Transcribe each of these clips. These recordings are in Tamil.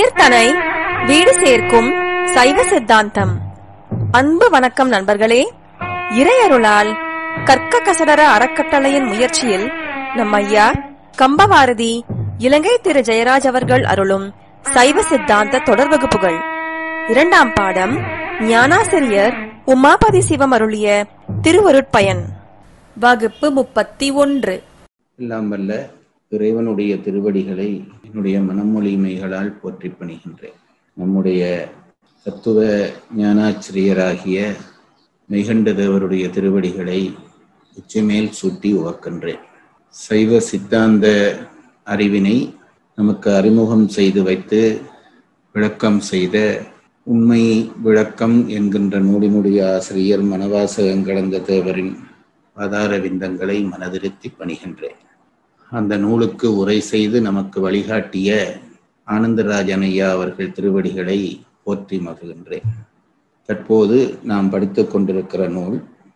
உயிர்தனை வீடு சேர்க்கும் சைவ சித்தாந்தம் அன்பு வணக்கம் நண்பர்களே இறையருளால் கற்க கசடர அறக்கட்டளையின் முயற்சியில் நம் ஐயா கம்பவாரதி இலங்கை திரு ஜெயராஜ் அவர்கள் அருளும் சைவ சித்தாந்த தொடர் வகுப்புகள் இரண்டாம் பாடம் ஞானாசிரியர் உமாபதி சிவம் அருளிய திருவருட்பயன் வகுப்பு முப்பத்தி ஒன்று எல்லாம் வல்ல இறைவனுடைய திருவடிகளை என்னுடைய மனமொழிமைகளால் போற்றி பணிகின்றேன் நம்முடைய தத்துவ ஞானாசிரியராகிய மெய்கண்ட தேவருடைய திருவடிகளை உச்சிமேல் சூட்டி உவக்கின்றேன் சைவ சித்தாந்த அறிவினை நமக்கு அறிமுகம் செய்து வைத்து விளக்கம் செய்த உண்மை விளக்கம் என்கின்ற நூலினுடைய ஆசிரியர் மனவாசகங்களந்த தேவரின் ஆதார விந்தங்களை மனதிருத்தி பணிகின்றேன் அந்த நூலுக்கு உரை செய்து நமக்கு வழிகாட்டிய ஆனந்தராஜன் ஐயா அவர்கள் திருவடிகளை போற்றி மகிழ்கின்றேன் தற்போது நாம் படித்துக் கொண்டிருக்கிற நூல்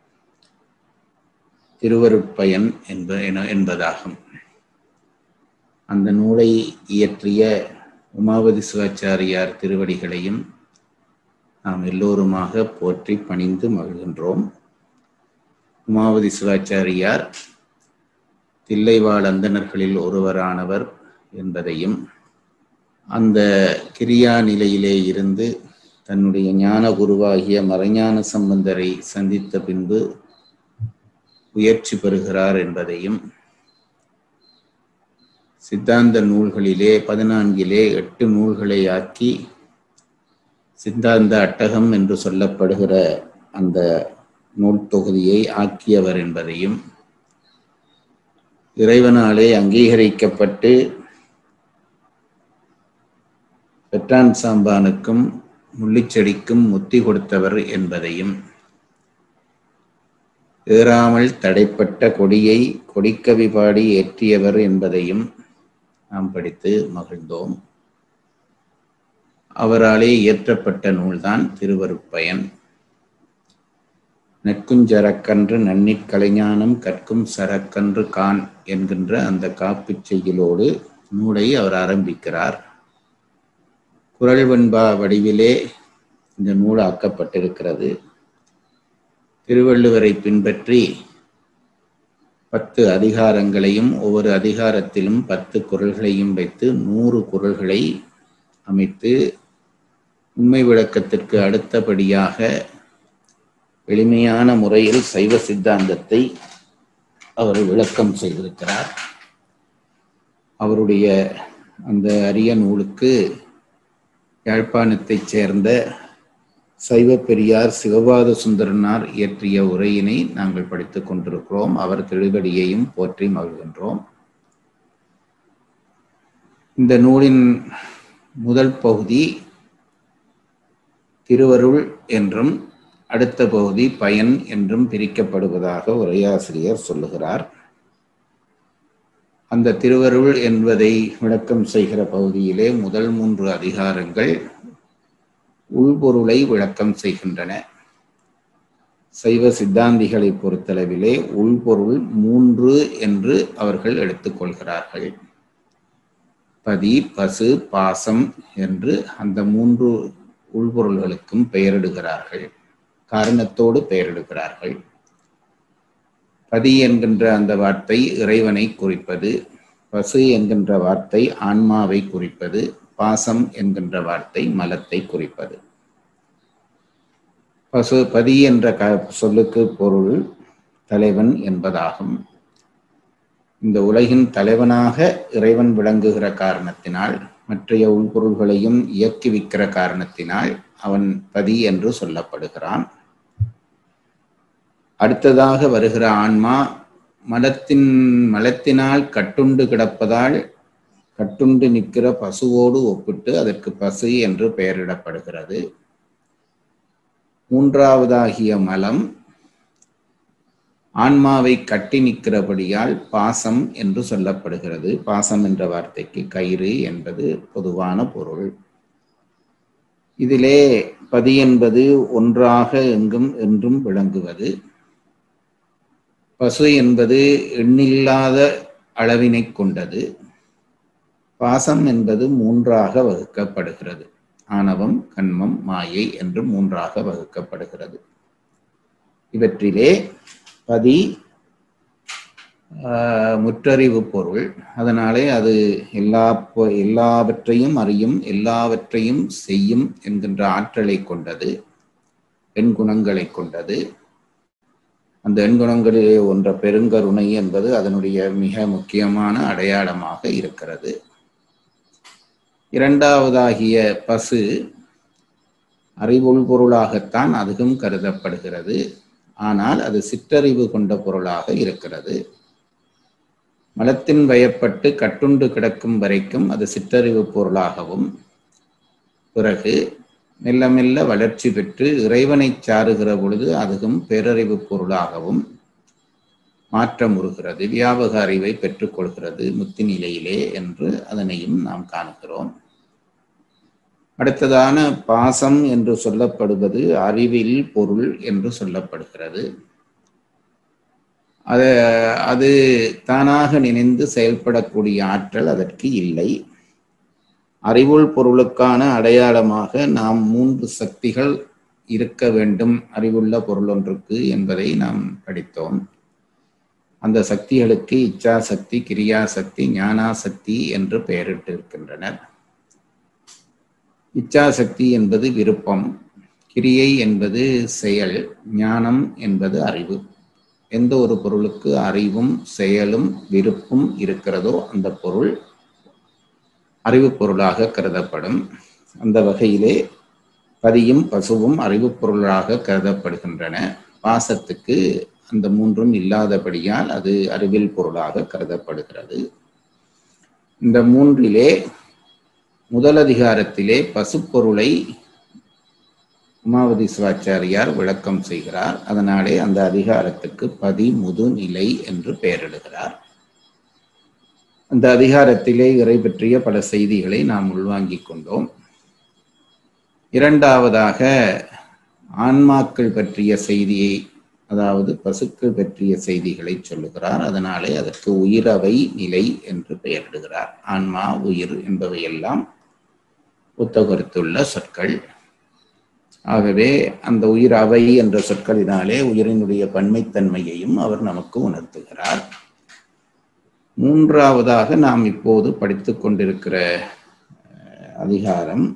திருவருட்பயன் என்ப என- என்பதாகும் அந்த நூலை இயற்றிய உமாவதி சிவாச்சாரியார் திருவடிகளையும் நாம் எல்லோருமாக போற்றி பணிந்து மகிழ்கின்றோம் உமாவதி சிவாச்சாரியார் தில்லைவாழ் அந்தணர்களில் ஒருவரானவர் என்பதையும் அந்த கிரியா நிலையிலே இருந்து தன்னுடைய ஞான குருவாகிய மறைஞான சம்பந்தரை சந்தித்த பின்பு உயர்ச்சி பெறுகிறார் என்பதையும் சித்தாந்த நூல்களிலே பதினான்கிலே எட்டு நூல்களை ஆக்கி சித்தாந்த அட்டகம் என்று சொல்லப்படுகிற அந்த நூல் தொகுதியை ஆக்கியவர் என்பதையும் இறைவனாலே அங்கீகரிக்கப்பட்டு பெற்றான் சாம்பானுக்கும் முள்ளிச்செடிக்கும் முத்தி கொடுத்தவர் என்பதையும் ஏறாமல் தடைப்பட்ட கொடியை கொடிக்கவி பாடி ஏற்றியவர் என்பதையும் நாம் படித்து மகிழ்ந்தோம் அவராலே இயற்றப்பட்ட நூல்தான் திருவருட்பயன் நெற்குஞ்சரக்கன்று நன்னிற் கலைஞானம் கற்கும் சரக்கன்று கான் என்கின்ற அந்த காப்புச் செய்யுளோடு நூலை அவர் ஆரம்பிக்கிறார் குரல் வெண்பா வடிவிலே இந்த நூல் ஆக்கப்பட்டிருக்கிறது திருவள்ளுவரை பின்பற்றி பத்து அதிகாரங்களையும் ஒவ்வொரு அதிகாரத்திலும் பத்து குரல்களையும் வைத்து நூறு குரல்களை அமைத்து உண்மை விளக்கத்திற்கு அடுத்தபடியாக எளிமையான முறையில் சைவ சித்தாந்தத்தை அவர் விளக்கம் செய்திருக்கிறார் அவருடைய அந்த அரிய நூலுக்கு யாழ்ப்பாணத்தைச் சேர்ந்த சைவ பெரியார் சிவபாத சுந்தரனார் இயற்றிய உரையினை நாங்கள் படித்துக் கொண்டிருக்கிறோம் அவர் திருவடியையும் போற்றி மகிழ்கின்றோம் இந்த நூலின் முதல் பகுதி திருவருள் என்றும் அடுத்த பகுதி பயன் என்றும் பிரிக்கப்படுவதாக உரையாசிரியர் சொல்லுகிறார் அந்த திருவருள் என்பதை விளக்கம் செய்கிற பகுதியிலே முதல் மூன்று அதிகாரங்கள் உள்பொருளை விளக்கம் செய்கின்றன சைவ சித்தாந்திகளை பொறுத்தளவிலே உள்பொருள் மூன்று என்று அவர்கள் எடுத்துக்கொள்கிறார்கள் பதி பசு பாசம் என்று அந்த மூன்று உள்பொருள்களுக்கும் பெயரிடுகிறார்கள் காரணத்தோடு பெயரிடுகிறார்கள் பதி என்கின்ற அந்த வார்த்தை இறைவனை குறிப்பது பசு என்கின்ற வார்த்தை ஆன்மாவை குறிப்பது பாசம் என்கின்ற வார்த்தை மலத்தை குறிப்பது பசு பதி என்ற க சொல்லுக்கு பொருள் தலைவன் என்பதாகும் இந்த உலகின் தலைவனாக இறைவன் விளங்குகிற காரணத்தினால் மற்றைய உள்பொருள்களையும் இயக்குவிக்கிற காரணத்தினால் அவன் பதி என்று சொல்லப்படுகிறான் அடுத்ததாக வருகிற ஆன்மா மலத்தின் மலத்தினால் கட்டுண்டு கிடப்பதால் கட்டுண்டு நிற்கிற பசுவோடு ஒப்பிட்டு அதற்கு பசு என்று பெயரிடப்படுகிறது மூன்றாவதாகிய மலம் ஆன்மாவை கட்டி நிற்கிறபடியால் பாசம் என்று சொல்லப்படுகிறது பாசம் என்ற வார்த்தைக்கு கயிறு என்பது பொதுவான பொருள் இதிலே பதி என்பது ஒன்றாக எங்கும் என்றும் விளங்குவது பசு என்பது எண்ணில்லாத அளவினை கொண்டது பாசம் என்பது மூன்றாக வகுக்கப்படுகிறது ஆணவம் கண்மம் மாயை என்று மூன்றாக வகுக்கப்படுகிறது இவற்றிலே பதி ஆஹ், முற்றறிவு பொருள் அதனாலே அது எல்லா பொ- எல்லாவற்றையும் அறியும் எல்லாவற்றையும் செய்யும் என்கின்ற ஆற்றலை கொண்டது எண்குணங்களை கொண்டது அந்த எண்குணங்களிலே ஒன்ற பெருங்கருணை என்பது அதனுடைய மிக முக்கியமான அடையாளமாக இருக்கிறது இரண்டாவதாகிய பசு அறிவுள் பொருளாகத்தான் அதுவும் கருதப்படுகிறது ஆனால் அது சிற்றறிவு கொண்ட பொருளாக இருக்கிறது மலத்தின் வயப்பட்டு கட்டுண்டு கிடக்கும் வரைக்கும் அது சிற்றறிவு பொருளாகவும் பிறகு மெல்ல மெல்ல வளர்ச்சி பெற்று இறைவனை சாருகிற பொழுது அதுவும் பேரறிவு பொருளாகவும் மாற்றமுறுகிறது வியாபக அறிவை பெற்றுக்கொள்கிறது முத்தி நிலையிலே என்று அதனையும் நாம் காணுகிறோம் அடுத்ததான பாசம் என்று சொல்லப்படுவது அறிவில் பொருள் என்று சொல்லப்படுகிறது அது அது தானாக நினைந்து செயல்படக்கூடிய ஆற்றல் அதற்கு இல்லை அறிவுள் பொருளுக்கான அடையாளமாக நாம் மூன்று சக்திகள் இருக்க வேண்டும் அறிவுள்ள பொருள் ஒன்றுக்கு என்பதை நாம் படித்தோம் அந்த சக்திகளுக்கு இச்சா சக்தி கிரியா சக்தி ஞானா சக்தி என்று பெயரிட்டிருக்கின்றனர் இச்சா சக்தி என்பது விருப்பம் கிரியை என்பது செயல் ஞானம் என்பது அறிவு எந்த ஒரு பொருளுக்கு அறிவும் செயலும் விருப்பும் இருக்கிறதோ அந்த பொருள் அறிவு பொருளாக கருதப்படும் அந்த வகையிலே பதியும் பசுவும் அறிவு பொருளாக கருதப்படுகின்றன பாசத்துக்கு அந்த மூன்றும் இல்லாதபடியால் அது அறிவில் பொருளாக கருதப்படுகிறது இந்த மூன்றிலே முதல் அதிகாரத்திலே பசுப்பொருளை உமாவதி சிவாச்சாரியார் விளக்கம் செய்கிறார் அதனாலே அந்த அதிகாரத்துக்கு பதி முது நிலை என்று பெயரிடுகிறார் அந்த அதிகாரத்திலே இறை பற்றிய பல செய்திகளை நாம் உள்வாங்கிக் கொண்டோம் இரண்டாவதாக ஆன்மாக்கள் பற்றிய செய்தியை அதாவது பசுக்கள் பற்றிய செய்திகளை சொல்லுகிறார் அதனாலே அதற்கு உயிரவை நிலை என்று பெயரிடுகிறார் ஆன்மா உயிர் என்பவையெல்லாம் ஒத்தகருத்துள்ள சொற்கள் ஆகவே அந்த உயிர் அவை என்ற சொற்களினாலே உயிரினுடைய பன்மைத்தன்மையையும் அவர் நமக்கு உணர்த்துகிறார் மூன்றாவதாக நாம் இப்போது படித்துக் கொண்டிருக்கிற அஹ், அதிகாரம்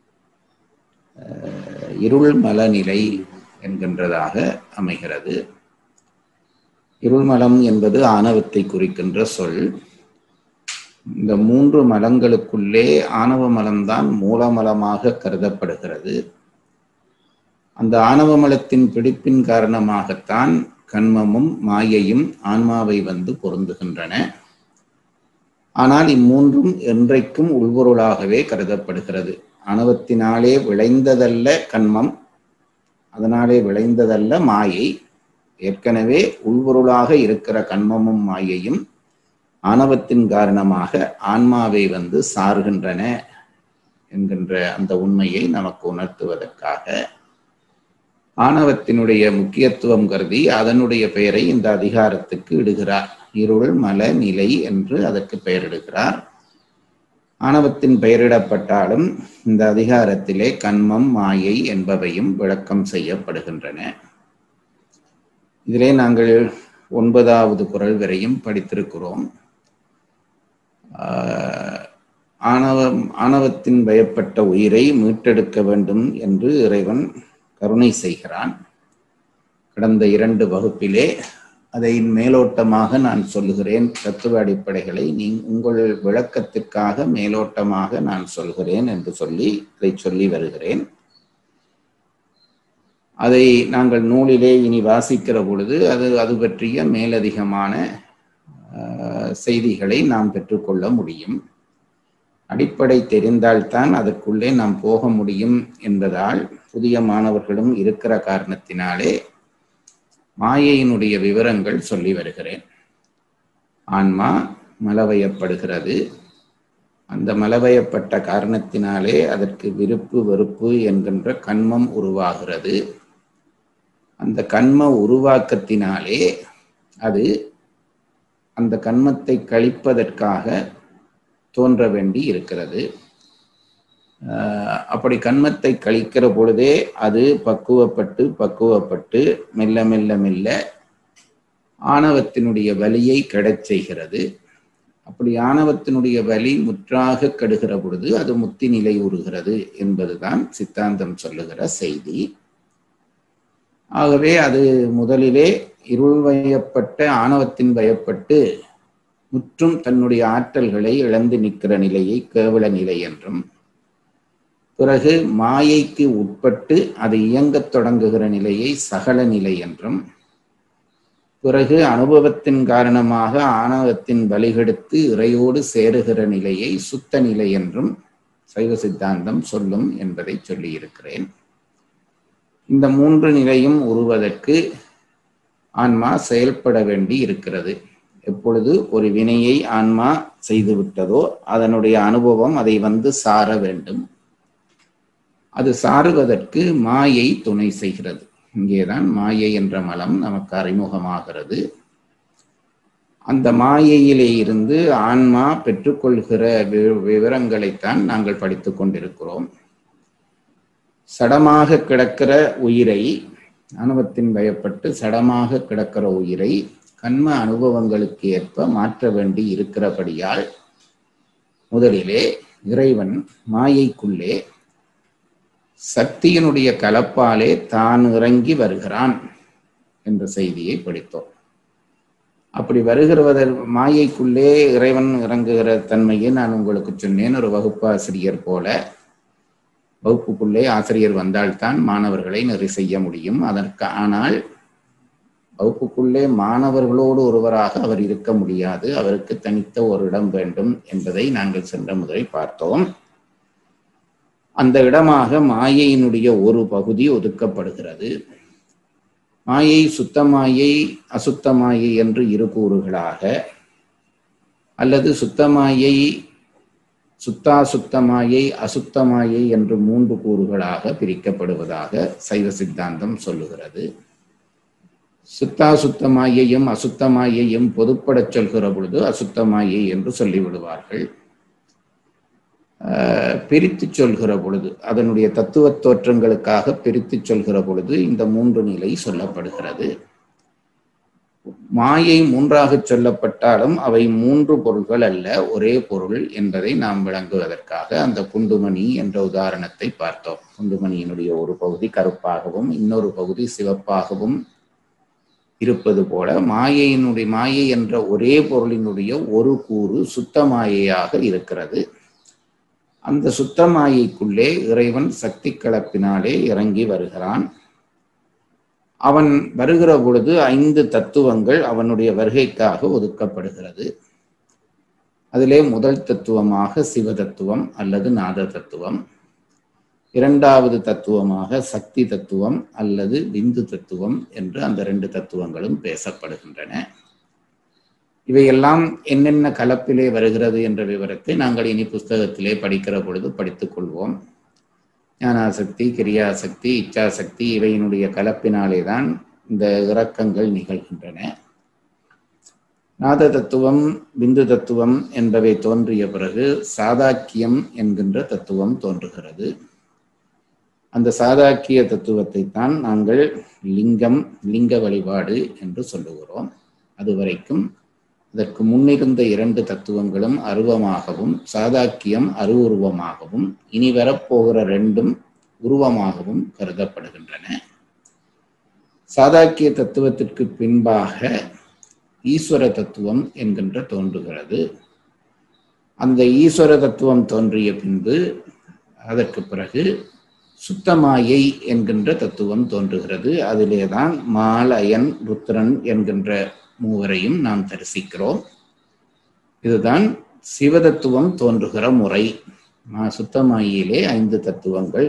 அஹ், இருள் மலநிலை என்கின்றதாக அமைகிறது இருள்மலம் என்பது ஆணவத்தை குறிக்கின்ற சொல் இந்த மூன்று மலங்களுக்குள்ளே ஆணவ மலம்தான் மூலமலமாக கருதப்படுகிறது அந்த ஆணவ மலத்தின் பிடிப்பின் காரணமாகத்தான் கண்மமும் மாயையும் ஆன்மாவை வந்து பொருந்துகின்றன ஆனால் இம்மூன்றும் என்றைக்கும் உள்பொருளாகவே கருதப்படுகிறது ஆணவத்தினாலே விளைந்ததல்ல கண்மம் அதனாலே விளைந்ததல்ல மாயை ஏற்கனவே உள்பொருளாக இருக்கிற கண்மமும் மாயையும் ஆணவத்தின் காரணமாக ஆன்மாவை வந்து சார்கின்றன என்கின்ற அந்த உண்மையை நமக்கு உணர்த்துவதற்காக ஆணவத்தினுடைய முக்கியத்துவம் கருதி அதனுடைய பெயரை இந்த அதிகாரத்துக்கு இடுகிறார் இருள் மல நிலை என்று அதற்கு பெயரிடுகிறார் ஆணவத்தின் பெயரிடப்பட்டாலும் இந்த அதிகாரத்திலே கண்மம் மாயை என்பவையும் விளக்கம் செய்யப்படுகின்றன இதிலே நாங்கள் ஒன்பதாவது குரல் வரையும் படித்திருக்கிறோம் ஆஹ், ஆணவம் ஆணவத்தின் பயப்பட்ட உயிரை மீட்டெடுக்க வேண்டும் என்று இறைவன் கருணை செய்கிறான் கடந்த இரண்டு வகுப்பிலே அதை மேலோட்டமாக நான் சொல்லுகிறேன் தத்துவ அடிப்படைகளை நீ உங்கள் விளக்கத்திற்காக மேலோட்டமாக நான் சொல்கிறேன் என்று சொல்லி இதை சொல்லி வருகிறேன் அதை நாங்கள் நூலிலே இனி வாசிக்கிற பொழுது அது அது பற்றிய மேலதிகமான ஆஹ், செய்திகளை நாம் பெற்றுக்கொள்ள முடியும் அடிப்படை தெரிந்தால்தான் அதற்குள்ளே நாம் போக முடியும் என்பதால் புதிய மாணவர்களும் இருக்கிற காரணத்தினாலே மாயையினுடைய விவரங்கள் சொல்லி வருகிறேன் ஆன்மா மலவயப்படுகிறது அந்த மலவயப்பட்ட காரணத்தினாலே அதற்கு விருப்பு வெறுப்பு என்கின்ற கண்மம் உருவாகிறது அந்த கண்ம உருவாக்கத்தினாலே அது அந்த கண்மத்தை கழிப்பதற்காக தோன்ற வேண்டி இருக்கிறது ஆஹ் அப்படி கண்மத்தை கழிக்கிற பொழுதே அது பக்குவப்பட்டு பக்குவப்பட்டு மெல்ல மெல்ல மெல்ல ஆணவத்தினுடைய வலியை கெடச் செய்கிறது அப்படி ஆணவத்தினுடைய வலி முற்றாக கெடுகிற பொழுது அது முத்தி நிலை உறுகிறது என்பதுதான் சித்தாந்தம் சொல்லுகிற செய்தி ஆகவே அது முதலிலே இருள் வயப்பட்ட ஆணவத்தின் பயப்பட்டு முற்றும் தன்னுடைய ஆற்றல்களை இழந்து நிற்கிற நிலையை கேவல நிலை என்றும் பிறகு மாயைக்கு உட்பட்டு அது இயங்கத் தொடங்குகிற நிலையை சகல நிலை என்றும் பிறகு அனுபவத்தின் காரணமாக ஆணவத்தின் வலிகெடுத்து இறையோடு சேருகிற நிலையை சுத்த நிலை என்றும் சைவ சித்தாந்தம் சொல்லும் என்பதை சொல்லியிருக்கிறேன் இந்த மூன்று நிலையும் உருவதற்கு ஆன்மா செயல்பட வேண்டி இருக்கிறது எப்பொழுது ஒரு வினையை ஆன்மா செய்துவிட்டதோ அதனுடைய அனுபவம் அதை வந்து சார வேண்டும் அது சாருவதற்கு மாயை துணை செய்கிறது இங்கேதான் மாயை என்ற மலம் நமக்கு அறிமுகமாகிறது அந்த மாயையிலே இருந்து ஆன்மா பெற்றுக்கொள்கிற வி- விவரங்களைத்தான் நாங்கள் படித்துக் கொண்டிருக்கிறோம் சடமாக கிடக்கிற உயிரை அனுபவத்தின் பயப்பட்டு சடமாக கிடக்கிற உயிரை கண்ம அனுபவங்களுக்கு ஏற்ப மாற்ற வேண்டி இருக்கிறபடியால் முதலிலே இறைவன் மாயைக்குள்ளே சக்தியினுடைய கலப்பாலே தான் இறங்கி வருகிறான் என்ற செய்தியை படித்தோம் அப்படி வருகிறவதர் மாயைக்குள்ளே இறைவன் இறங்குகிற தன்மையை நான் உங்களுக்கு சொன்னேன் ஒரு வகுப்பாசிரியர் போல வகுப்புக்குள்ளே ஆசிரியர் வந்தால்தான் மாணவர்களை நெறி செய்ய முடியும் அதற்கு ஆனால் வகுப்புக்குள்ளே மாணவர்களோடு ஒருவராக அவர் இருக்க முடியாது அவருக்கு தனித்த ஒரு இடம் வேண்டும் என்பதை நாங்கள் சென்ற முதலில் பார்த்தோம் அந்த இடமாக மாயையினுடைய ஒரு பகுதி ஒதுக்கப்படுகிறது மாயை சுத்தமாயை அசுத்தமாயை என்று இரு கூறுகளாக அல்லது சுத்தமாயை சுத்தா சுத்தமாயை அசுத்தமாயை என்று மூன்று கூறுகளாக பிரிக்கப்படுவதாக சைவ சித்தாந்தம் சொல்லுகிறது சுத்தா சுத்தமாயையும் அசுத்தமாயையும் பொதுப்படச் சொல்கிற பொழுது அசுத்தமாயை என்று சொல்லிவிடுவார்கள் ஆஹ் பிரித்து சொல்கிற பொழுது அதனுடைய தத்துவ தோற்றங்களுக்காக பிரித்து சொல்கிற பொழுது இந்த மூன்று நிலை சொல்லப்படுகிறது மாயை மூன்றாக சொல்லப்பட்டாலும் அவை மூன்று பொருள்கள் அல்ல ஒரே பொருள் என்பதை நாம் விளங்குவதற்காக அந்த குண்டுமணி என்ற உதாரணத்தை பார்த்தோம் குண்டுமணியினுடைய ஒரு பகுதி கருப்பாகவும் இன்னொரு பகுதி சிவப்பாகவும் இருப்பது போல மாயையினுடைய மாயை என்ற ஒரே பொருளினுடைய ஒரு கூறு சுத்த மாயையாக இருக்கிறது அந்த சுத்த மாயைக்குள்ளே இறைவன் சக்தி கலப்பினாலே இறங்கி வருகிறான் அவன் வருகிற பொழுது ஐந்து தத்துவங்கள் அவனுடைய வருகைக்காக ஒதுக்கப்படுகிறது அதிலே முதல் தத்துவமாக சிவ தத்துவம் அல்லது நாத தத்துவம் இரண்டாவது தத்துவமாக சக்தி தத்துவம் அல்லது விந்து தத்துவம் என்று அந்த ரெண்டு தத்துவங்களும் பேசப்படுகின்றன இவையெல்லாம் என்னென்ன கலப்பிலே வருகிறது என்ற விவரத்தை நாங்கள் இனி புஸ்தகத்திலே படிக்கிற பொழுது படித்துக் கொள்வோம் ஞானாசக்தி கிரியாசக்தி இச்சாசக்தி இவையினுடைய கலப்பினாலே தான் இந்த இறக்கங்கள் நிகழ்கின்றன நாத தத்துவம் பிந்து தத்துவம் என்பவை தோன்றிய பிறகு சாதாக்கியம் என்கின்ற தத்துவம் தோன்றுகிறது அந்த சாதாக்கிய தத்துவத்தை தான் நாங்கள் லிங்கம் லிங்க வழிபாடு என்று சொல்லுகிறோம் அதுவரைக்கும் அதற்கு முன்னிருந்த இரண்டு தத்துவங்களும் அருவமாகவும் சாதாக்கியம் அருவுருவமாகவும் இனி வரப்போகிற ரெண்டும் உருவமாகவும் கருதப்படுகின்றன சாதாக்கிய தத்துவத்திற்கு பின்பாக ஈஸ்வர தத்துவம் என்கின்ற தோன்றுகிறது அந்த ஈஸ்வர தத்துவம் தோன்றிய பின்பு அதற்கு பிறகு சுத்தமாயை என்கின்ற தத்துவம் தோன்றுகிறது அதிலேதான் மாலயன் ருத்ரன் என்கின்ற மூவரையும் நாம் தரிசிக்கிறோம் இதுதான் சிவதத்துவம் தோன்றுகிற முறை மா- சுத்தமாயிலே ஐந்து தத்துவங்கள்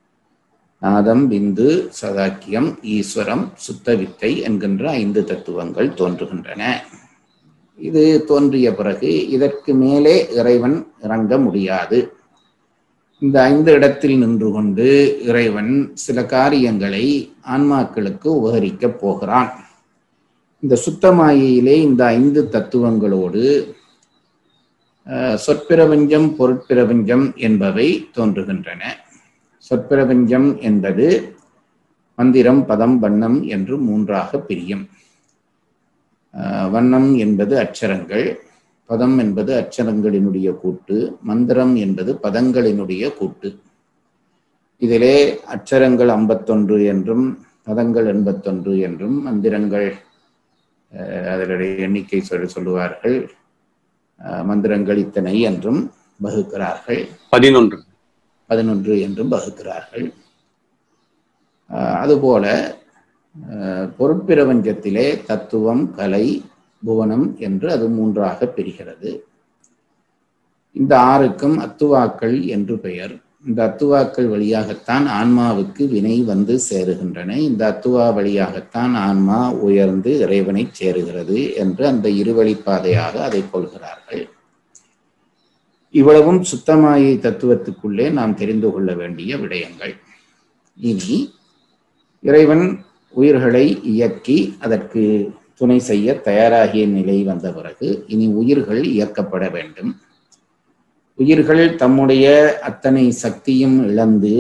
நாதம் பிந்து சதாக்கியம் ஈஸ்வரம் சுத்த வித்தை என்கின்ற ஐந்து தத்துவங்கள் தோன்றுகின்றன இது தோன்றிய பிறகு இதற்கு மேலே இறைவன் இறங்க முடியாது இந்த ஐந்து இடத்தில் நின்று கொண்டு இறைவன் சில காரியங்களை ஆன்மாக்களுக்கு உபகரிக்கப் போகிறான் இந்த சுத்தமாயிலே இந்த ஐந்து தத்துவங்களோடு அஹ், சொற்பிரபஞ்சம் பொருட்பிரபஞ்சம் என்பவை தோன்றுகின்றன சொற்பிரபஞ்சம் என்பது மந்திரம் பதம் வண்ணம் என்று மூன்றாக பிரியும் அஹ், வண்ணம் என்பது அச்சரங்கள் பதம் என்பது அச்சரங்களினுடைய கூட்டு மந்திரம் என்பது பதங்களினுடைய கூட்டு இதிலே அச்சரங்கள் ஐம்பத்தொன்று என்றும் பதங்கள் எண்பத்தொன்று என்றும் மந்திரங்கள் அஹ், அதனுடைய எண்ணிக்கை சொல் சொல்லுவார்கள் அஹ், மந்திரங்கள் இத்தனை என்றும் வகுக்கிறார்கள் பதினொன்று பதினொன்று என்றும் வகுக்கிறார்கள் அஹ், அதுபோல அஹ், பொருட்பிரபஞ்சத்திலே தத்துவம் கலை புவனம் என்று அது மூன்றாக பிரிகிறது இந்த ஆறுக்கும் அத்துவாக்கள் என்று பெயர் இந்த அத்துவாக்கள் வழியாகத்தான் ஆன்மாவுக்கு வினை வந்து சேருகின்றன இந்த அத்துவா வழியாகத்தான் ஆன்மா உயர்ந்து இறைவனை சேருகிறது என்று அந்த இருவழிப்பாதையாக அதை கொள்கிறார்கள் இவ்வளவும் சுத்தமாயை தத்துவத்துக்குள்ளே நாம் தெரிந்து கொள்ள வேண்டிய விடயங்கள் இனி இறைவன் உயிர்களை இயக்கி அதற்கு துணை செய்ய தயாராகிய நிலை வந்த பிறகு இனி உயிர்கள் இயக்கப்பட வேண்டும் உயிர்கள் தம்முடைய அத்தனை சக்தியும் இழந்து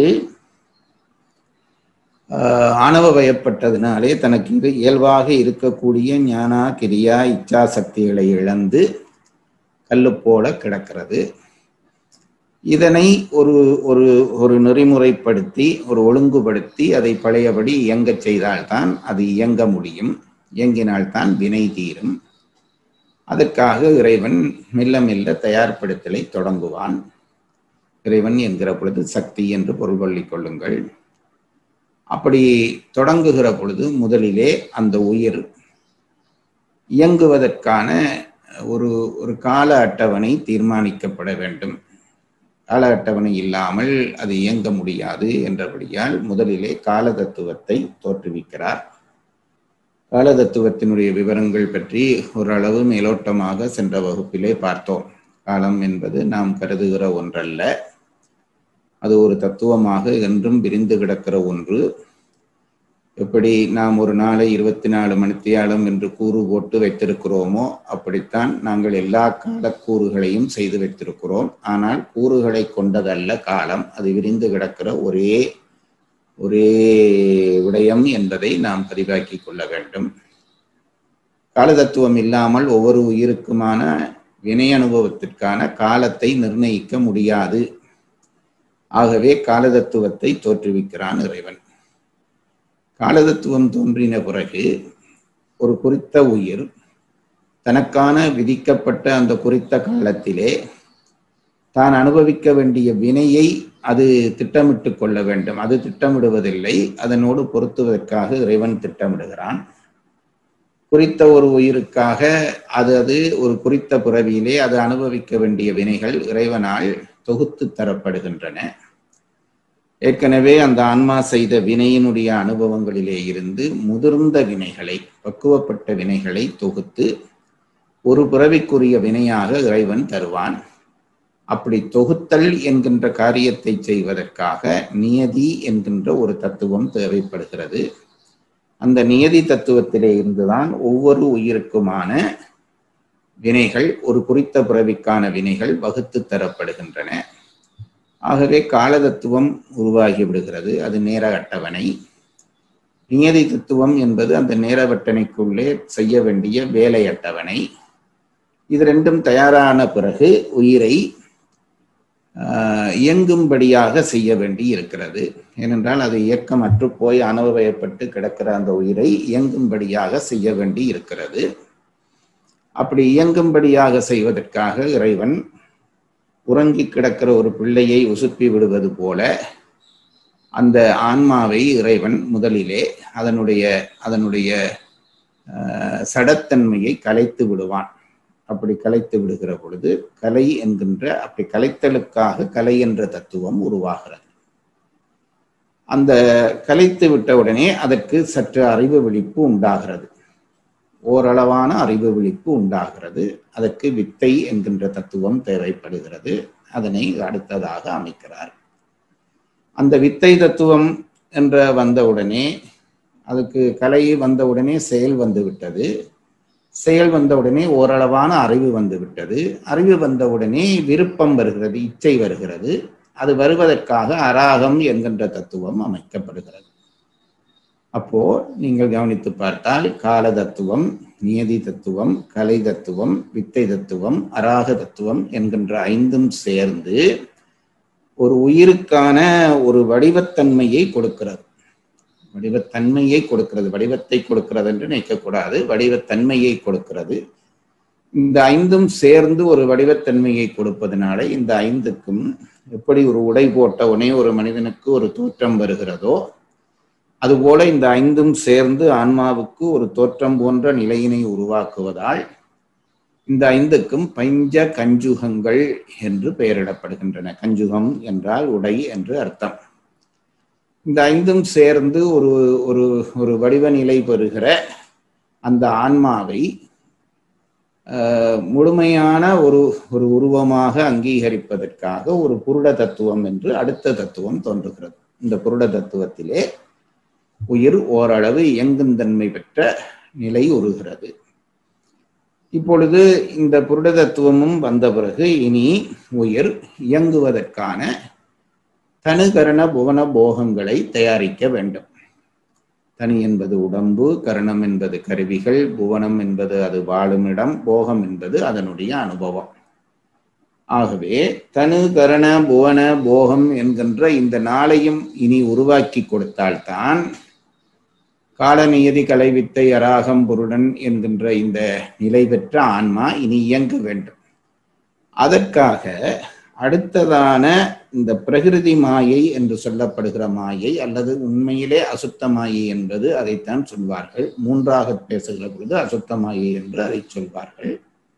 ஆஹ், ஆணவ பயப்பட்டதினாலே தனக்கு இது இயல்பாக இருக்கக்கூடிய ஞானா கிரியா இச்சா சக்திகளை இழந்து கல்லு போல கிடக்கிறது இதனை ஒரு ஒரு ஒரு நெறிமுறைப்படுத்தி ஒரு ஒழுங்குபடுத்தி அதை பழையபடி இயங்கச் செய்தால்தான் அது இயங்க முடியும் இயங்கினால்தான் வினை தீரும் அதற்காக இறைவன் மெல்ல மெல்ல தயார்படுத்தலை தொடங்குவான் இறைவன் என்கிற பொழுது சக்தி என்று பொருள் கொள்ளிக் கொள்ளுங்கள் அப்படி தொடங்குகிற பொழுது முதலிலே அந்த உயிர் இயங்குவதற்கான ஒரு ஒரு கால அட்டவணை தீர்மானிக்கப்பட வேண்டும் கால அட்டவணை இல்லாமல் அது இயங்க முடியாது என்றபடியால் முதலிலே கால தத்துவத்தை தோற்றுவிக்கிறார் கால தத்துவத்தினுடைய விவரங்கள் பற்றி ஓரளவு மேலோட்டமாக சென்ற வகுப்பிலே பார்த்தோம் காலம் என்பது நாம் கருதுகிற ஒன்றல்ல அது ஒரு தத்துவமாக என்றும் விரிந்து கிடக்கிற ஒன்று எப்படி நாம் ஒரு நாளை இருபத்தி நாலு மணித்தியாலம் என்று கூறு போட்டு வைத்திருக்கிறோமோ அப்படித்தான் நாங்கள் எல்லா காலக்கூறுகளையும் செய்து வைத்திருக்கிறோம் ஆனால் கூறுகளை கொண்டதல்ல காலம் அது விரிந்து கிடக்கிற ஒரே ஒரே விடயம் என்பதை நாம் பதிவாக்கி கொள்ள வேண்டும் காலதத்துவம் இல்லாமல் ஒவ்வொரு உயிருக்குமான வினை அனுபவத்திற்கான காலத்தை நிர்ணயிக்க முடியாது ஆகவே காலதத்துவத்தை தோற்றுவிக்கிறான் இறைவன் காலதத்துவம் தோன்றின பிறகு ஒரு குறித்த உயிர் தனக்கான விதிக்கப்பட்ட அந்த குறித்த காலத்திலே தான் அனுபவிக்க வேண்டிய வினையை அது திட்டமிட்டு கொள்ள வேண்டும் அது திட்டமிடுவதில்லை அதனோடு பொருத்துவதற்காக இறைவன் திட்டமிடுகிறான் குறித்த ஒரு உயிருக்காக அது அது ஒரு குறித்த பிறவியிலே அது அனுபவிக்க வேண்டிய வினைகள் இறைவனால் தொகுத்து தரப்படுகின்றன ஏற்கனவே அந்த ஆன்மா செய்த வினையினுடைய அனுபவங்களிலே இருந்து முதிர்ந்த வினைகளை பக்குவப்பட்ட வினைகளை தொகுத்து ஒரு பிறவிக்குரிய வினையாக இறைவன் தருவான் அப்படி தொகுத்தல் என்கின்ற காரியத்தை செய்வதற்காக நியதி என்கின்ற ஒரு தத்துவம் தேவைப்படுகிறது அந்த நியதி தத்துவத்திலே இருந்துதான் ஒவ்வொரு உயிருக்குமான வினைகள் ஒரு குறித்த பிறவிக்கான வினைகள் வகுத்து தரப்படுகின்றன ஆகவே காலதத்துவம் உருவாகி விடுகிறது அது நேர அட்டவணை நியதி தத்துவம் என்பது அந்த நேர வட்டணைக்குள்ளே செய்ய வேண்டிய வேலை அட்டவணை இது ரெண்டும் தயாரான பிறகு உயிரை ஆஹ், இயங்கும்படியாக செய்ய வேண்டி இருக்கிறது ஏனென்றால் அது இயக்கமற்று போய் அனுபவப்பட்டு கிடக்கிற அந்த உயிரை இயங்கும்படியாக செய்ய வேண்டி இருக்கிறது அப்படி இயங்கும்படியாக செய்வதற்காக இறைவன் உறங்கி கிடக்கிற ஒரு பிள்ளையை உசுப்பி விடுவது போல அந்த ஆன்மாவை இறைவன் முதலிலே அதனுடைய அதனுடைய ஆஹ், சடத்தன்மையை கலைத்து விடுவான் அப்படி கலைத்து விடுகிற பொழுது கலை என்கின்ற அப்படி கலைத்தலுக்காக கலை என்ற தத்துவம் உருவாகிறது அந்த கலைத்து விட்ட உடனே அதற்கு சற்று அறிவு விழிப்பு உண்டாகிறது ஓரளவான அறிவு விழிப்பு உண்டாகிறது அதற்கு வித்தை என்கின்ற தத்துவம் தேவைப்படுகிறது அதனை அடுத்ததாக அமைக்கிறார் அந்த வித்தை தத்துவம் என்ற வந்தவுடனே அதுக்கு கலை வந்தவுடனே செயல் வந்து விட்டது செயல் வந்தவுடனே ஓரளவான அறிவு வந்து விட்டது அறிவு வந்தவுடனே விருப்பம் வருகிறது இச்சை வருகிறது அது வருவதற்காக அராகம் என்கின்ற தத்துவம் அமைக்கப்படுகிறது அப்போ நீங்கள் கவனித்து பார்த்தால் கால தத்துவம் நியதி தத்துவம் கலை தத்துவம் வித்தை தத்துவம் அராக தத்துவம் என்கின்ற ஐந்தும் சேர்ந்து ஒரு உயிருக்கான ஒரு வடிவத்தன்மையை கொடுக்கிறது வடிவத்தன்மையை கொடுக்கிறது வடிவத்தை கொடுக்கிறது என்று நினைக்கக்கூடாது வடிவத்தன்மையை கொடுக்கிறது இந்த ஐந்தும் சேர்ந்து ஒரு வடிவத்தன்மையை கொடுப்பதனால இந்த ஐந்துக்கும் எப்படி ஒரு உடை போட்ட உடனே ஒரு மனிதனுக்கு ஒரு தோற்றம் வருகிறதோ அதுபோல இந்த ஐந்தும் சேர்ந்து ஆன்மாவுக்கு ஒரு தோற்றம் போன்ற நிலையினை உருவாக்குவதால் இந்த ஐந்துக்கும் பஞ்ச கஞ்சுகங்கள் என்று பெயரிடப்படுகின்றன கஞ்சுகம் என்றால் உடை என்று அர்த்தம் இந்த ஐந்தும் சேர்ந்து ஒரு ஒரு ஒரு வடிவ நிலை பெறுகிற அந்த ஆன்மாவை முழுமையான ஒரு ஒரு உருவமாக அங்கீகரிப்பதற்காக ஒரு புருட தத்துவம் என்று அடுத்த தத்துவம் தோன்றுகிறது இந்த புருட தத்துவத்திலே உயிர் ஓரளவு இயங்கும் தன்மை பெற்ற நிலை உருகிறது இப்பொழுது இந்த புருட தத்துவமும் வந்த பிறகு இனி உயிர் இயங்குவதற்கான தனுகரண புவன போகங்களை தயாரிக்க வேண்டும் தனி என்பது உடம்பு கரணம் என்பது கருவிகள் புவனம் என்பது அது வாழும் இடம் போகம் என்பது அதனுடைய அனுபவம் ஆகவே தனு கரண புவன போகம் என்கின்ற இந்த நாளையும் இனி உருவாக்கி கொடுத்தால்தான் காலநியதி கலைவித்தை அராகம் பொருடன் என்கின்ற இந்த நிலை பெற்ற ஆன்மா இனி இயங்க வேண்டும் அதற்காக அடுத்ததான இந்த பிரகிருதி மாயை என்று சொல்லப்படுகிற மாயை அல்லது உண்மையிலே அசுத்த மாயை என்பது அதைத்தான் சொல்வார்கள் மூன்றாக பேசுகிற பொழுது அசுத்த மாயை என்று அதை சொல்வார்கள்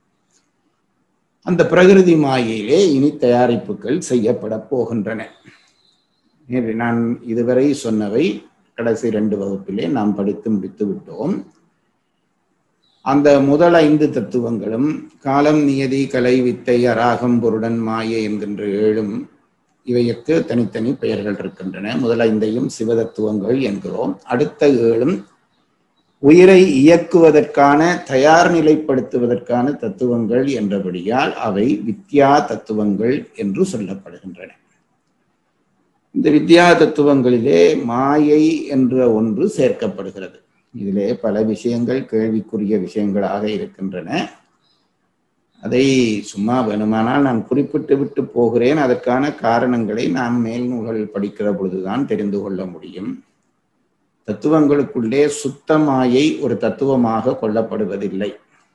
அந்த பிரகிருதி மாயையிலே இனி தயாரிப்புகள் செய்யப்பட போகின்றன நான் இதுவரை சொன்னவை கடைசி ரெண்டு வகுப்பிலே நாம் படித்து முடித்து விட்டோம் அந்த முதல் ஐந்து தத்துவங்களும் காலம் நியதி கலை வித்தை அராகம் பொருடன் மாயை என்கின்ற ஏழும் இவையற்கு தனித்தனி பெயர்கள் இருக்கின்றன முதல் ஐந்தையும் சிவதத்துவங்கள் என்கிறோம் அடுத்த ஏழும் உயிரை இயக்குவதற்கான தயார் நிலைப்படுத்துவதற்கான தத்துவங்கள் என்றபடியால் அவை வித்யா தத்துவங்கள் என்று சொல்லப்படுகின்றன இந்த வித்யா தத்துவங்களிலே மாயை என்ற ஒன்று சேர்க்கப்படுகிறது இதிலே பல விஷயங்கள் கேள்விக்குரிய விஷயங்களாக இருக்கின்றன அதை சும்மா வேணுமானால் நான் குறிப்பிட்டு விட்டு போகிறேன் அதற்கான காரணங்களை நாம் மேல் நூல்கள் படிக்கிற பொழுதுதான் தெரிந்து கொள்ள முடியும் தத்துவங்களுக்குள்ளே சுத்த மாயை ஒரு தத்துவமாக கொள்ளப்படுவதில்லை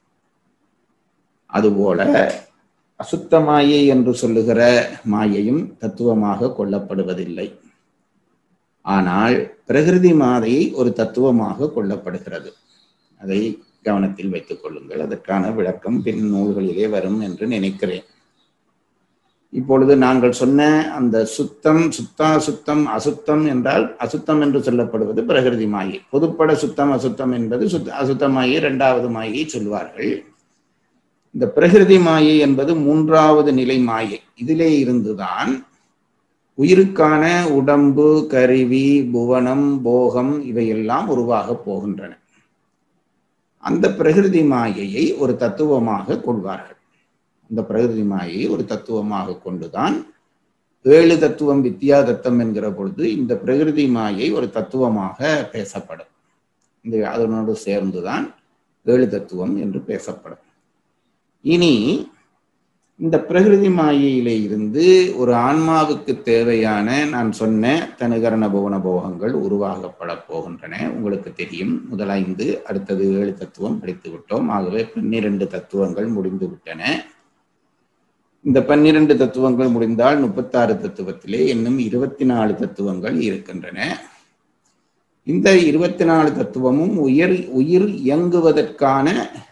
அதுபோல அசுத்த மாயை என்று சொல்லுகிற மாயையும் தத்துவமாக கொள்ளப்படுவதில்லை ஆனால் பிரகிருதி மாதையை ஒரு தத்துவமாக கொள்ளப்படுகிறது அதை கவனத்தில் வைத்துக் கொள்ளுங்கள் அதற்கான விளக்கம் பின் நூல்களிலே வரும் என்று நினைக்கிறேன் இப்பொழுது நாங்கள் சொன்ன அந்த சுத்தம் சுத்தா சுத்தம் அசுத்தம் என்றால் அசுத்தம் என்று சொல்லப்படுவது பிரகிருதி மாயை பொதுப்பட சுத்தம் அசுத்தம் என்பது சுத்த அசுத்த மாயை இரண்டாவது மாயை சொல்வார்கள் இந்த பிரகிருதி மாயை என்பது மூன்றாவது நிலை மாயை இதிலே இருந்துதான் உயிருக்கான உடம்பு கருவி புவனம் போகம் இவையெல்லாம் உருவாக போகின்றன அந்த பிரகிருதி மாயையை ஒரு தத்துவமாக கொள்வார்கள் இந்த பிரகிருதி மாயையை ஒரு தத்துவமாக கொண்டுதான் ஏழு தத்துவம் வித்யா தத்தம் என்கிற பொழுது இந்த பிரகிருதி மாயை ஒரு தத்துவமாக பேசப்படும் இந்த அதனோடு சேர்ந்துதான் ஏழு தத்துவம் என்று பேசப்படும் இனி இந்த பிரகிருதி மாயையிலே இருந்து ஒரு ஆன்மாவுக்கு தேவையான நான் சொன்ன தனுகரண புவன போகங்கள் உருவாகப்பட போகின்றன உங்களுக்கு தெரியும் முதல் ஐந்து அடுத்தது ஏழு தத்துவம் படித்து விட்டோம் ஆகவே பன்னிரண்டு தத்துவங்கள் முடிந்து விட்டன இந்த பன்னிரண்டு தத்துவங்கள் முடிந்தால் முப்பத்தாறு தத்துவத்திலே இன்னும் இருபத்தி நாலு தத்துவங்கள் இருக்கின்றன இந்த இருபத்தி நாலு தத்துவமும் உயிர் உயிர் இயங்குவதற்கான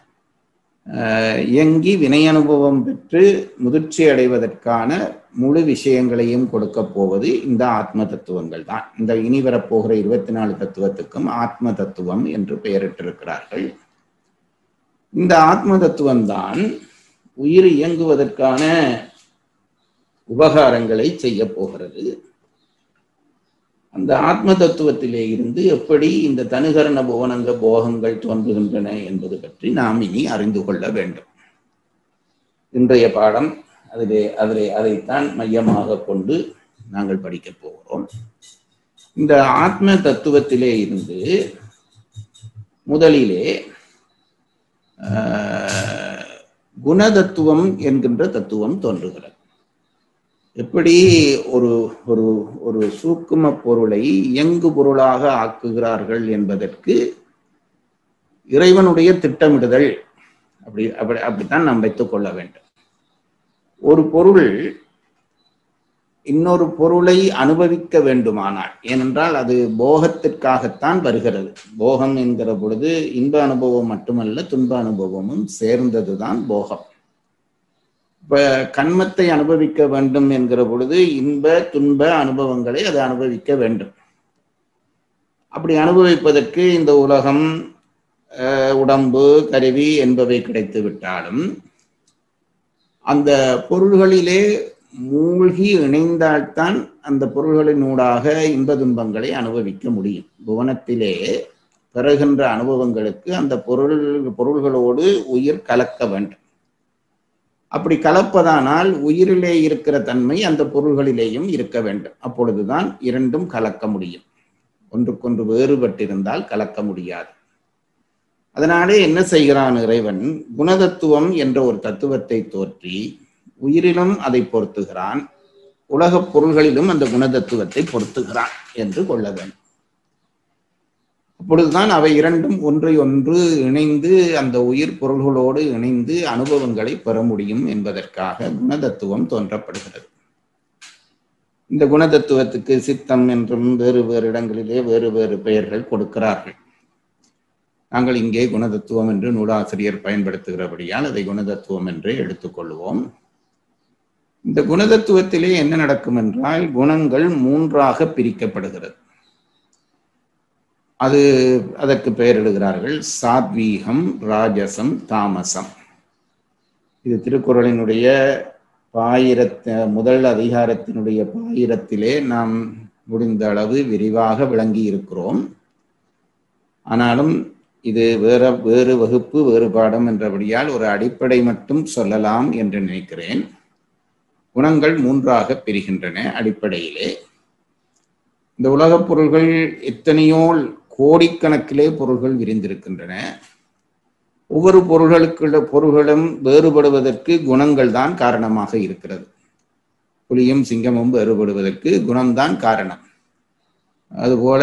இயங்கி வினை அனுபவம் பெற்று முதிர்ச்சி அடைவதற்கான முழு விஷயங்களையும் கொடுக்க போவது இந்த ஆத்ம தத்துவங்கள் தான் இந்த இனி வரப்போகிற இருபத்தி நாலு தத்துவத்துக்கும் ஆத்ம தத்துவம் என்று பெயரிட்டிருக்கிறார்கள் இந்த ஆத்ம தத்துவம் தான் உயிர் இயங்குவதற்கான உபகாரங்களை செய்ய போகிறது அந்த ஆத்ம தத்துவத்திலே இருந்து எப்படி இந்த தனுகரண புவனங்க போகங்கள் தோன்றுகின்றன என்பது பற்றி நாம் இனி அறிந்து கொள்ள வேண்டும் இன்றைய பாடம் அதிலே அதிலே அதைத்தான் மையமாக கொண்டு நாங்கள் படிக்கப் போகிறோம் இந்த ஆத்ம தத்துவத்திலே இருந்து முதலிலே ஆஹ், குணதத்துவம் என்கின்ற தத்துவம் தோன்றுகிறது எப்படி ஒரு ஒரு ஒரு சூக்கும பொருளை இயங்கு பொருளாக ஆக்குகிறார்கள் என்பதற்கு இறைவனுடைய திட்டமிடுதல் அப்படி அப்படி அப்படித்தான் நாம் வைத்துக் கொள்ள வேண்டும் ஒரு பொருள் இன்னொரு பொருளை அனுபவிக்க வேண்டுமானால் ஏனென்றால் அது போகத்திற்காகத்தான் வருகிறது போகம் என்கிற பொழுது இன்ப அனுபவம் மட்டுமல்ல துன்ப அனுபவமும் சேர்ந்ததுதான் போகம் இப்ப கண்மத்தை அனுபவிக்க வேண்டும் என்கிற பொழுது இன்ப துன்ப அனுபவங்களை அது அனுபவிக்க வேண்டும் அப்படி அனுபவிப்பதற்கு இந்த உலகம் அஹ், உடம்பு கருவி என்பவை கிடைத்து விட்டாலும் அந்த பொருள்களிலே மூழ்கி இணைந்தால்தான் அந்த பொருள்களினூடாக இன்ப துன்பங்களை அனுபவிக்க முடியும் புவனத்திலே பெறுகின்ற அனுபவங்களுக்கு அந்த பொருள் பொருள்களோடு உயிர் கலக்க வேண்டும் அப்படி கலப்பதானால் உயிரிலே இருக்கிற தன்மை அந்த பொருள்களிலேயும் இருக்க வேண்டும் அப்பொழுதுதான் இரண்டும் கலக்க முடியும் ஒன்றுக்கொன்று வேறுபட்டிருந்தால் கலக்க முடியாது அதனாலே என்ன செய்கிறான் இறைவன் குணதத்துவம் என்ற ஒரு தத்துவத்தை தோற்றி உயிரிலும் அதை பொருத்துகிறான் உலகப் பொருள்களிலும் அந்த குணதத்துவத்தை பொருத்துகிறான் என்று கொள்ள வேண்டும் அப்பொழுதுதான் அவை இரண்டும் ஒன்றை ஒன்று இணைந்து அந்த உயிர் பொருள்களோடு இணைந்து அனுபவங்களை பெற முடியும் என்பதற்காக குணதத்துவம் தோன்றப்படுகிறது இந்த குணதத்துவத்துக்கு சித்தம் என்றும் வேறு வேறு இடங்களிலே வேறு வேறு பெயர்கள் கொடுக்கிறார்கள் நாங்கள் இங்கே குணதத்துவம் என்று நூலாசிரியர் பயன்படுத்துகிறபடியால் அதை குணதத்துவம் என்று எடுத்துக்கொள்வோம் இந்த குணதத்துவத்திலே என்ன நடக்கும் என்றால் குணங்கள் மூன்றாக பிரிக்கப்படுகிறது அது அதற்கு பெயரிடுகிறார்கள் சாத்வீகம் ராஜசம் தாமசம் இது திருக்குறளினுடைய பாயிரத்த முதல் அதிகாரத்தினுடைய பாயிரத்திலே நாம் முடிந்த அளவு விரிவாக விளங்கி இருக்கிறோம் ஆனாலும் இது வேற வேறு வகுப்பு வேறு பாடம் என்றபடியால் ஒரு அடிப்படை மட்டும் சொல்லலாம் என்று நினைக்கிறேன் குணங்கள் மூன்றாக பிரிகின்றன அடிப்படையிலே இந்த உலகப் பொருள்கள் எத்தனையோ கோடிக்கணக்கிலே பொருள்கள் விரிந்திருக்கின்றன ஒவ்வொரு பொருள்களுக்குள்ள பொருள்களும் வேறுபடுவதற்கு குணங்கள் தான் காரணமாக இருக்கிறது புலியும் சிங்கமும் வேறுபடுவதற்கு குணம்தான் காரணம் அதுபோல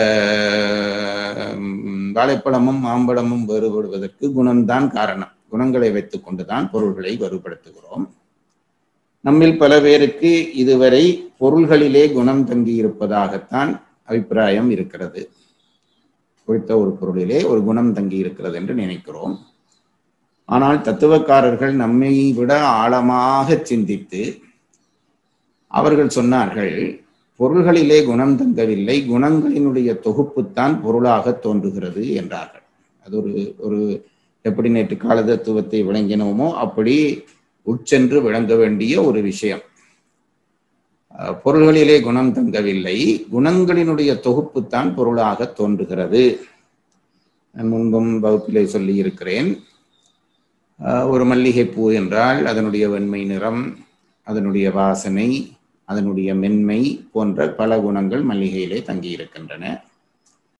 உம், வாழைப்பழமும் மாம்பழமும் வேறுபடுவதற்கு குணம்தான் காரணம் குணங்களை வைத்துக் கொண்டுதான் பொருள்களை வேறுபடுத்துகிறோம் நம்மில் பல பேருக்கு இதுவரை பொருள்களிலே குணம் தங்கி இருப்பதாகத்தான் அபிப்பிராயம் இருக்கிறது குறித்த ஒரு பொருளிலே ஒரு குணம் தங்கி இருக்கிறது என்று நினைக்கிறோம் ஆனால் தத்துவக்காரர்கள் நம்மை விட ஆழமாக சிந்தித்து அவர்கள் சொன்னார்கள் பொருள்களிலே குணம் தங்கவில்லை குணங்களினுடைய தொகுப்புத்தான் பொருளாக தோன்றுகிறது என்றார்கள் அது ஒரு ஒரு எப்படி நேற்று கால தத்துவத்தை விளங்கினோமோ அப்படி உட்சென்று விளங்க வேண்டிய ஒரு விஷயம் அஹ், பொருள்களிலே குணம் தங்கவில்லை குணங்களினுடைய தொகுப்புத்தான் பொருளாக தோன்றுகிறது நான் முன்பும் வகுப்பிலே சொல்லி இருக்கிறேன் அஹ், ஒரு மல்லிகை பூ என்றால் அதனுடைய வெண்மை நிறம் அதனுடைய வாசனை அதனுடைய மென்மை போன்ற பல குணங்கள் மல்லிகையிலே தங்கி இருக்கின்றன